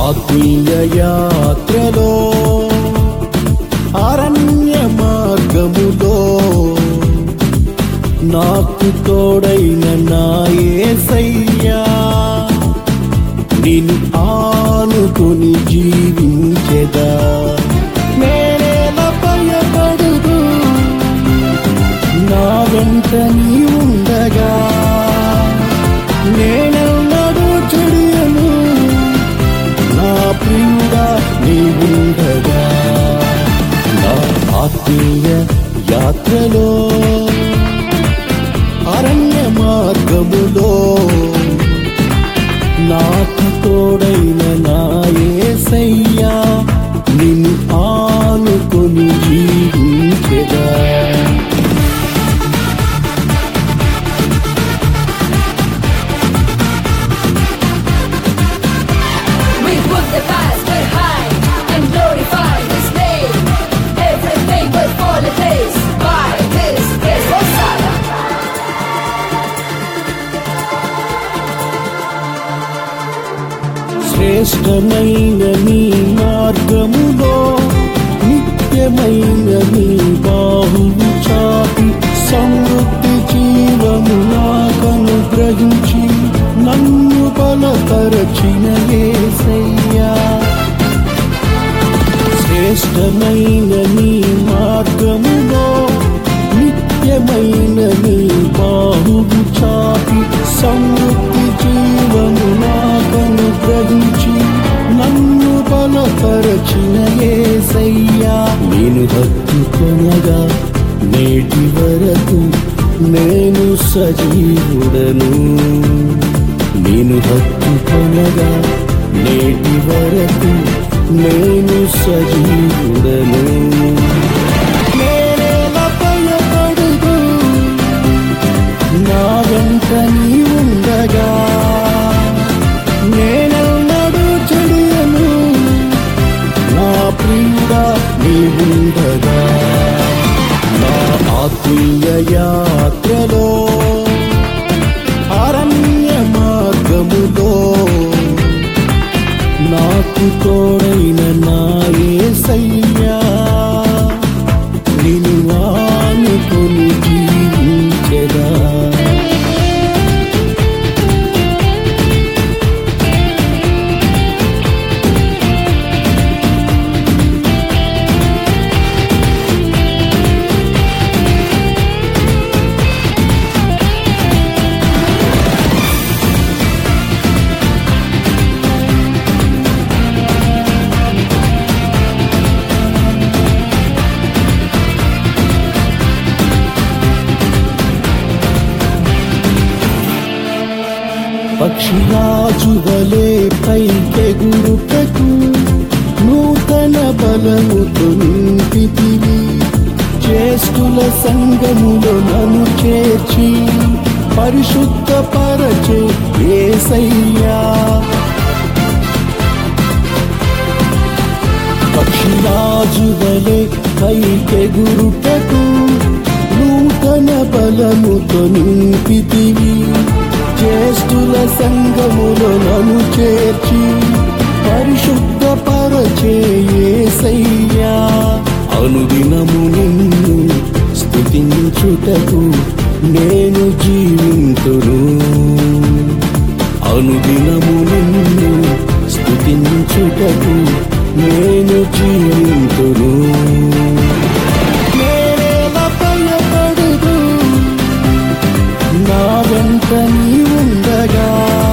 ఆత్మీయ యాత్రలో అరణ్య మార్గములో నాకు తోడైన నా యేసయ్యా నిన్ను ఆనుకుని జీవించెదా నేనేలా భయపడుదు నా వెంట నీ ఉండగా నేనెన్నడూ చెడియను నా ప్రియుడా నీ ఉండగా నా ఆత్మీయ యాత్రలో అరణ్య మార్గములో నాకు తోడైన నా యేసయ్యా నిన్ను ఆనుకొని జీవించెదా We put the past behind and glorify His name. Everything will fall in place by His grace. Hosanna. శ్రేష్టమైన నీ మార్గములో నిత్యమైన నీ బాహువు చాపి సమృద్ధి జీవము నాకను గ్రహించి నన్ను బలపరచిన ఏసయ్యా శ్రేష్టమైన నీ మార్గములో నిత్యమైన నీ బాహువు చాపి సమృద్ధి జీవము నాకను గ్రహించి నన్ను బలపరచిన ఏసయ్యా నేను హత్తుకొనగా నేటి వరకు నేను సజీవుడను నేను హత్తుకొనగా నేటి వరకు నేను సజీవుడను నేనేలా భయపడదు నా వెంట నీ ఉండగా నేనెన్నడూ చెడియను నా ప్రియుడా నీ ఉండగా నా ఆత్మీయ యాత్రలో అరణ్య మార్గములో నాకు తోడైన నా యేసయ్యా నిన్ను ఆనుకొని జీవించెదా పక్షిరాజు వలే పైకెగురుటకు నూతన బలముతో నింపితివి జ్యేష్ఠుల సంగములో నన్ను చేర్చి పరిశుద్ధ పరచే ఏసయ్యా పక్షిరాజు వలె పైకెగురుటకు నూతన బలముతో నింపితివి జ్యేష్ఠుల సంగములో నన్ను చేర్చి పరిశుద్ధ పరచేసయ్యా అనుదినము నిన్ను స్థుతించుటకు నేను జీవింతును అనుదినము నిన్ను స్థుతించుటకు నేను జీవింతును నేనేలా భయపడదు నా వెంట నీ ఉండగా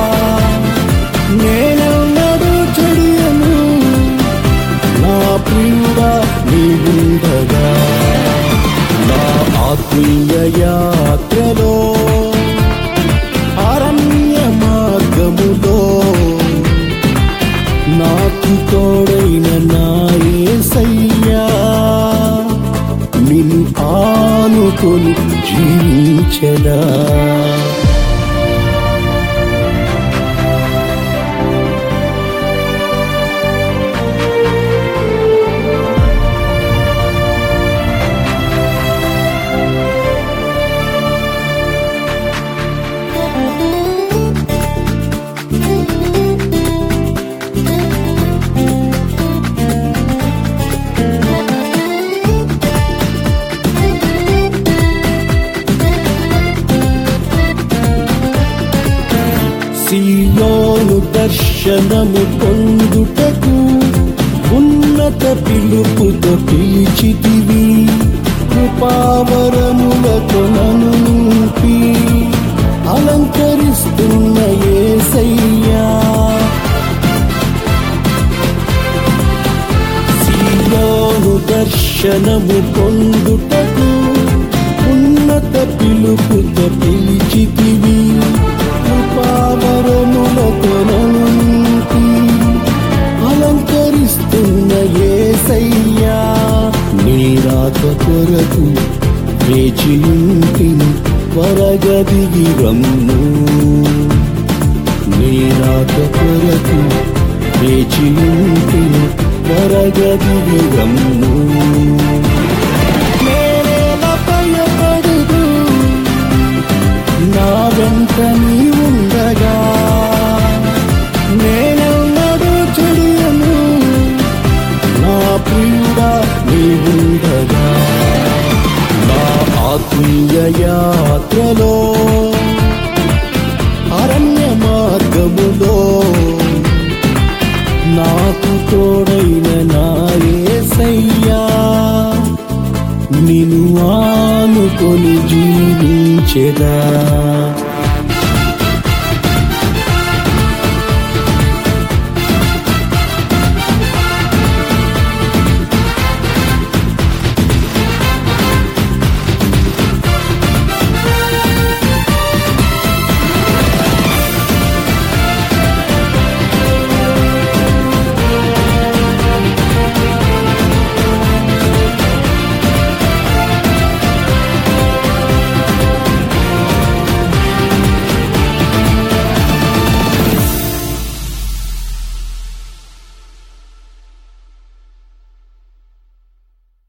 నేనెన్నడూ చెడియను నా ప్రియుడా నీ ఉండగా నా ఆత్మీయ యాత్రలో అరణ్య మార్గములో నాకు తోడైన నా యేసయ్యా నిన్ను ఆనుకొని జీవించదా దర్శనము పొందుటకు ఉన్నత పిలుపుతో పిలిచితివి కృపావరములతో నన్ను నింపి అలంకరిస్తున్న ఏసయ్యా సీయోను దర్శనము పొందుటకు ఉన్నత పిలుపుతో పిలిచితివి కృపావరములతో నన్ను నింపి అలంకరిస్తున్న ఏసయ్యా నీ రాక కొరకు వేచియుంటిని వరగదిగి రమ్ము నీ రాక కొరకు వేచియుంటిని వరగదిగి రమ్ము నేనేలా భయపడదు నా వెంట నీ ఉండగా నేనెన్నడూ చెడియను నా ప్రియుడా నీ ఉండగా నా ఆత్మీయ యాత్రలో అరణ్య మార్గములో నాకు తోడైన నాయసయ్యా నిన్ను ఆనుకొని జీవించెదా